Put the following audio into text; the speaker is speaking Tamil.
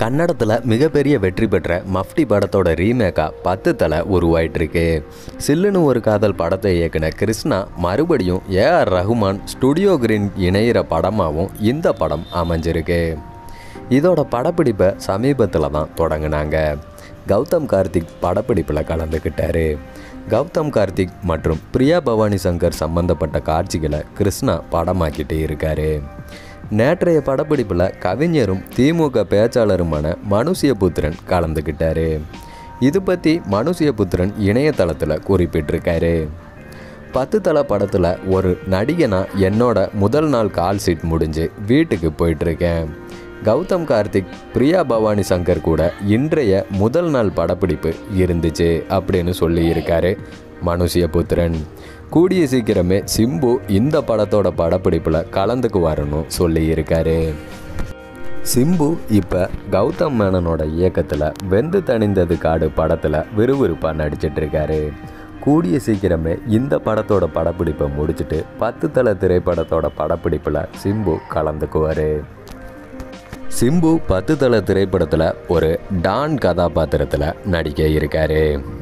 கன்னடத்தில் மிகப்பெரிய வெற்றி பெற்ற மஃப்டி படத்தோட ரீமேக்காக பத்து தலை உருவாயிட்டிருக்கு சில்லுன்னு ஒரு காதல் படத்தை இயக்குன கிருஷ்ணா மறுபடியும் ஏஆர் ரஹ்மான் ஸ்டுடியோ கிரீன் இணையிற படமாகவும் இந்த படம் அமைஞ்சிருக்கு இதோட படப்பிடிப்பை சமீபத்தில் தான் தொடங்கினாங்க கௌதம் கார்த்திக் படப்பிடிப்பில் கலந்துக்கிட்டாரு கௌதம் கார்த்திக் மற்றும் பிரியா பவானி சங்கர் சம்பந்தப்பட்ட காட்சிகளை கிருஷ்ணா படமாக்கிட்டு இருக்காரு நேற்றைய படப்பிடிப்பில் கவிஞரும் திமுக பேச்சாளருமான மனுஷியபுத்திரன் கலந்துக்கிட்டாரு இது பற்றி மனுஷியபுத்திரன் இணையதளத்தில் குறிப்பிட்டிருக்காரு பத்து தலை படத்தில் ஒரு நடிகனா என்னோட முதல் நாள் கால் சீட் முடிஞ்சு வீட்டுக்கு போயிட்டுருக்கேன் கௌதம் கார்த்திக் பிரியா பவானி சங்கர் கூட இன்றைய முதல் நாள் படப்பிடிப்பு இருந்துச்சு அப்படின்னு சொல்லியிருக்காரு மனுஷியபுத்திரன் கூடிய சீக்கிரமே சிம்பு இந்த படத்தோட படப்பிடிப்பில் கலந்துக்குவாருன்னு சொல்லியிருக்காரு சிம்பு இப்போ கௌதம் மேனனோட இயக்கத்தில் வெந்து தணிந்தது காடு படத்தில் விறுவிறுப்பாக நடிச்சிட்டு இருக்காரு கூடிய சீக்கிரமே இந்த படத்தோட படப்பிடிப்பை முடிச்சுட்டு பத்து தலை திரைப்படத்தோட படப்பிடிப்பில் சிம்பு கலந்துக்குவார் சிம்பு பத்து தலை திரைப்படத்தில் ஒரு டான் கதாபாத்திரத்தில் நடிக்க இருக்காரு